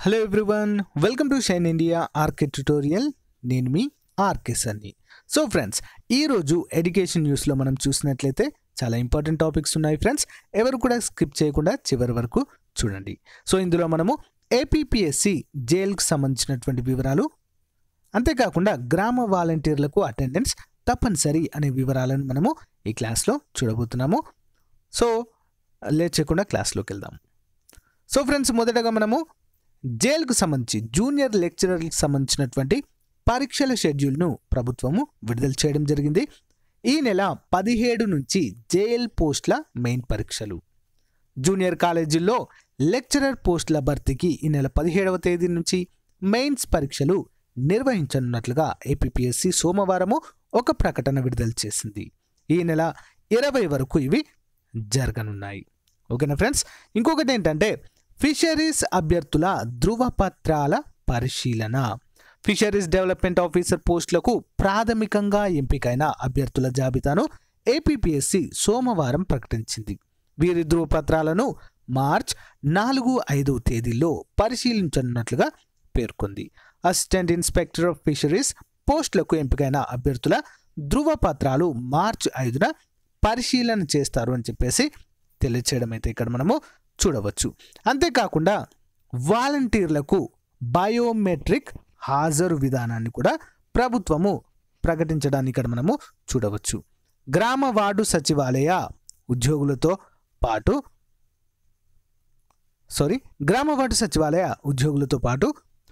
hello everyone welcome to shine India R K tutorial నేను మీ R K Sunny so friends ఈరోజు education న్యూస్లో మనం చూసినట్లయితే చాలా ఇంపార్టెంట్ టాపిక్స్ ఉన్నాయి ఫ్రెండ్స్ ఎవరు కూడా స్కిప్ చేయకుండా చివరి వరకు చూడండి సో ఇందులో మనము ఏపీపీఎస్సి జైలుకు సంబంధించినటువంటి వివరాలు అంతేకాకుండా గ్రామ వాలంటీర్లకు అటెండెన్స్ తప్పనిసరి అనే వివరాలను మనము ఈ క్లాస్లో చూడబోతున్నాము సో లేట్ చేయకుండా క్లాస్లోకి వెళ్దాం సో ఫ్రెండ్స్ మొదటగా మనము జైలుకు సంబంధించి జూనియర్ లెక్చరర్లకు సంబంధించినటువంటి పరీక్షల షెడ్యూల్ను ప్రభుత్వము విడుదల చేయడం జరిగింది ఈ నెల పదిహేడు నుంచి జేఎల్ పోస్టుల మెయిన్ పరీక్షలు జూనియర్ కాలేజీల్లో లెక్చరర్ పోస్టుల భర్తీకి ఈ నెల పదిహేడవ తేదీ నుంచి మెయిన్స్ పరీక్షలు నిర్వహించనున్నట్లుగా ఏపీపీఎస్సి సోమవారము ఒక ప్రకటన విడుదల చేసింది ఈ నెల ఇరవై వరకు ఇవి జరగనున్నాయి ఓకేనా ఫ్రెండ్స్ ఇంకొకటి ఏంటంటే ఫిషరీస్ అభ్యర్థుల ధృవపత్రాల పరిశీలన ఫిషరీస్ డెవలప్మెంట్ ఆఫీసర్ పోస్టులకు ప్రాథమికంగా ఎంపికైన అభ్యర్థుల జాబితాను ఏపీపీఎస్సి సోమవారం ప్రకటించింది వీరి ధృవపత్రాలను మార్చ్ నాలుగు ఐదు తేదీల్లో పరిశీలించనున్నట్లుగా పేర్కొంది అసిస్టెంట్ ఇన్స్పెక్టర్ ఆఫ్ ఫిషరీస్ పోస్టులకు ఎంపికైన అభ్యర్థుల ధృవపత్రాలు మార్చ్ ఐదున పరిశీలన చేస్తారు అని చెప్పేసి తెలియచేయడం అయితే ఇక్కడ మనము చూడవచ్చు అంతేకాకుండా వాలంటీర్లకు బయోమెట్రిక్ హాజరు విధానాన్ని కూడా ప్రభుత్వము ప్రకటించడాన్ని ఇక్కడ మనము చూడవచ్చు గ్రామ వార్డు సచివాలయ ఉద్యోగులతో పాటు సారీ గ్రామ వార్డు సచివాలయ ఉద్యోగులతో పాటు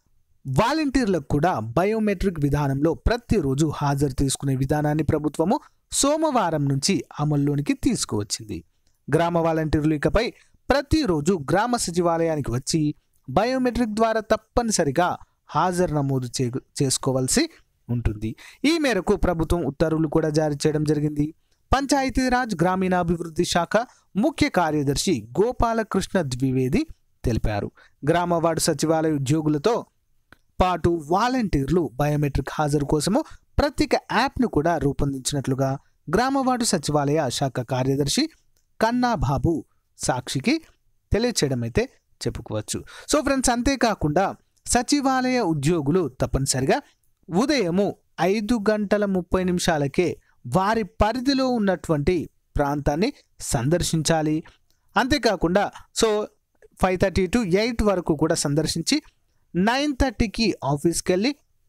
వాలంటీర్లకు కూడా బయోమెట్రిక్ విధానంలో ప్రతిరోజు హాజరు తీసుకునే విధానాన్ని ప్రభుత్వము సోమవారం నుంచి అమల్లోనికి తీసుకువచ్చింది గ్రామ వాలంటీర్లు ఇకపై ప్రతిరోజు గ్రామ సచివాలయానికి వచ్చి బయోమెట్రిక్ ద్వారా తప్పనిసరిగా హాజరు నమోదు చే చేసుకోవాల్సి ఉంటుంది ఈ మేరకు ప్రభుత్వం ఉత్తర్వులు కూడా జారీ చేయడం జరిగింది పంచాయతీరాజ్ గ్రామీణాభివృద్ధి శాఖ ముఖ్య కార్యదర్శి గోపాలకృష్ణ ద్వివేది తెలిపారు గ్రామ వార్డు సచివాలయ ఉద్యోగులతో పాటు వాలంటీర్లు బయోమెట్రిక్ హాజరు కోసము ప్రత్యేక యాప్ను కూడా రూపొందించినట్లుగా గ్రామ వార్డు సచివాలయ శాఖ కార్యదర్శి కన్నా బాబు సాక్షికి తెలియచేయడం అయితే చెప్పుకోవచ్చు సో ఫ్రెండ్స్ అంతేకాకుండా సచివాలయ ఉద్యోగులు తప్పనిసరిగా ఉదయము ఐదు గంటల ముప్పై నిమిషాలకే వారి పరిధిలో ఉన్నటువంటి ప్రాంతాన్ని సందర్శించాలి అంతేకాకుండా so five thirty to eight వరకు కూడా సందర్శించి నైన్ థర్టీకి ఆఫీస్కి వెళ్ళి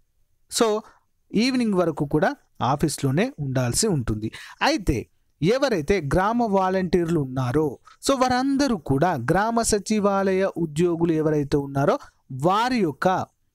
సో ఈవినింగ్ వరకు కూడా ఆఫీస్లోనే ఉండాల్సి ఉంటుంది అయితే ఎవరైతే గ్రామ వాలంటీర్లు ఉన్నారో సో వారందరూ కూడా గ్రామ సచివాలయ ఉద్యోగులు ఎవరైతే ఉన్నారో వారి యొక్క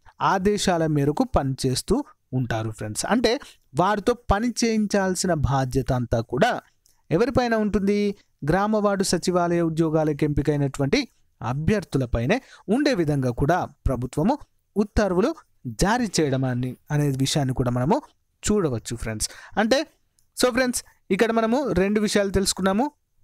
ఆదేశాల మేరకు పనిచేస్తూ ఉంటారు ఫ్రెండ్స్ అంటే వారితో పని చేయించాల్సిన బాధ్యత అంతా కూడా ఎవరిపైన ఉంటుంది గ్రామ వార్డు సచివాలయ ఉద్యోగాలకు ఎంపికైనటువంటి అభ్యర్థులపైనే ఉండే విధంగా కూడా ప్రభుత్వము ఉత్తర్వులు జారీ చేయడం అని అనే విషయాన్ని కూడా మనము చూడవచ్చు ఫ్రెండ్స్ అంటే సో ఫ్రెండ్స్ ఇక్కడ మనము రెండు విషయాలు తెలుసుకున్నాము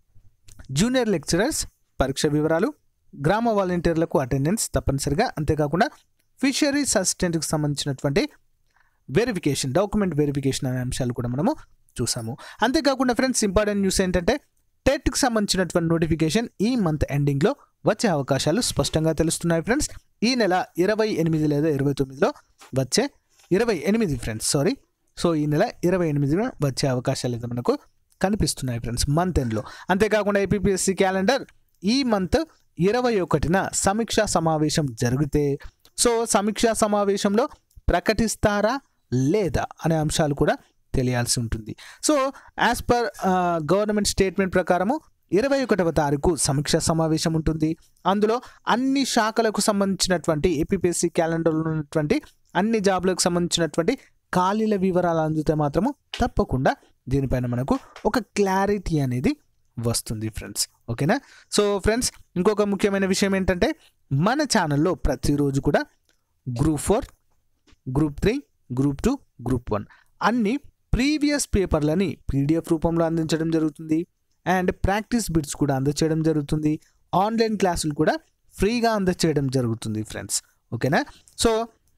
జూనియర్ లెక్చరర్స్ పరీక్ష వివరాలు గ్రామ వాలంటీర్లకు అటెండెన్స్ తప్పనిసరిగా అంతేకాకుండా ఫిషరీస్ అసిస్టెంట్కి సంబంధించినటువంటి వెరిఫికేషన్ డాక్యుమెంట్ వెరిఫికేషన్ అనే అంశాలు కూడా మనము చూసాము అంతేకాకుండా ఫ్రెండ్స్ ఇంపార్టెంట్ న్యూస్ ఏంటంటే టెట్కి సంబంధించినటువంటి నోటిఫికేషన్ ఈ మంత్ ఎండింగ్లో వచ్చే అవకాశాలు స్పష్టంగా తెలుస్తున్నాయి ఫ్రెండ్స్ ఈ నెల ఇరవై ఎనిమిది లేదా ఇరవై తొమ్మిదిలో వచ్చే ఇరవై ఎనిమిది ఫ్రెండ్స్ సారీ సో ఈ నెల ఇరవై ఎనిమిదిన వచ్చే అవకాశాలు అయితే మనకు కనిపిస్తున్నాయి ఫ్రెండ్స్ మంత్ ఎండ్లో అంతేకాకుండా ఏపీఎస్సి క్యాలెండర్ ఈ మంత్ ఇరవై ఒకటిన సమీక్షా సమావేశం జరిగితే సో సమీక్షా సమావేశంలో ప్రకటిస్తారా లేదా అనే అంశాలు కూడా తెలియాల్సి ఉంటుంది so as per government statement ప్రకారము ఇరవై ఒకటవ తారీఖు సమీక్షా సమావేశం ఉంటుంది అందులో అన్ని శాఖలకు సంబంధించినటువంటి ఏపీఎస్సి క్యాలెండర్లో ఉన్నటువంటి అన్ని జాబ్లకు సంబంధించినటువంటి ఖాళీల వివరాలు అందితే మాత్రము తప్పకుండా దీనిపైన మనకు ఒక క్లారిటీ అనేది వస్తుంది ఫ్రెండ్స్ ఓకేనా సో ఫ్రెండ్స్ ఇంకొక ముఖ్యమైన విషయం ఏంటంటే మన ఛానల్లో ప్రతిరోజు కూడా group four group three group two group one అన్ని ప్రీవియస్ పేపర్లని పీడిఎఫ్ రూపంలో అందించడం జరుగుతుంది అండ్ ప్రాక్టీస్ బిట్స్ కూడా అందచేయడం జరుగుతుంది ఆన్లైన్ క్లాసులు కూడా ఫ్రీగా అందచేయడం జరుగుతుంది ఫ్రెండ్స్ ఓకేనా సో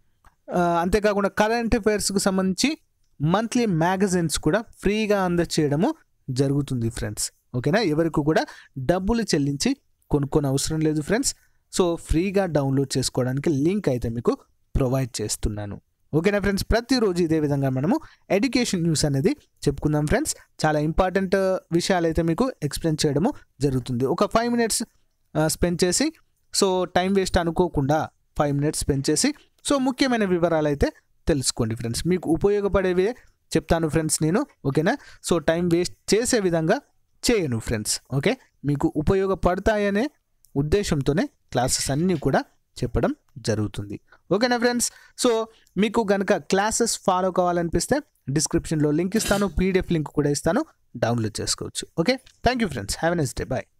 అంతేకాకుండా కరెంట్ అఫైర్స్కి సంబంధించి మంత్లీ మ్యాగజైన్స్ కూడా ఫ్రీగా అందచేయడము జరుగుతుంది ఫ్రెండ్స్ ఓకేనా ఎవరికి కూడా డబ్బులు చెల్లించి కొనుక్కొని అవసరం లేదు ఫ్రెండ్స్ సో ఫ్రీగా డౌన్లోడ్ చేసుకోవడానికి లింక్ అయితే మీకు ప్రొవైడ్ చేస్తున్నాను ఓకేనా ఫ్రెండ్స్ ప్రతిరోజు ఇదే విధంగా మనము ఎడ్యుకేషన్ న్యూస్ అనేది చెప్పుకుందాం ఫ్రెండ్స్ చాలా ఇంపార్టెంట్ విషయాలు అయితే మీకు ఎక్స్ప్లెయిన్ చేయడము జరుగుతుంది ఒక ఫైవ్ మినిట్స్ స్పెండ్ చేసి సో టైం వేస్ట్ అనుకోకుండా ఫైవ్ మినిట్స్ స్పెండ్ చేసి సో ముఖ్యమైన వివరాలు అయితే తెలుసుకోండి ఫ్రెండ్స్ మీకు ఉపయోగపడేవి చెప్తాను ఫ్రెండ్స్ నేను ఓకేనా సో టైం వేస్ట్ చేసే విధంగా చేయను ఫ్రెండ్స్ ఓకే మీకు ఉపయోగపడతాయనే ఉద్దేశంతోనే క్లాసెస్ అన్నీ కూడా చెప్పడం జరుగుతుంది ఓకేనా ఫ్రెండ్స్ సో మీకు కనుక క్లాసెస్ ఫాలో కావాలనిపిస్తే డిస్క్రిప్షన్లో లింక్ ఇస్తాను పీడిఎఫ్ లింక్ కూడా ఇస్తాను డౌన్లోడ్ చేసుకోవచ్చు okay thank you friends have a nice day bye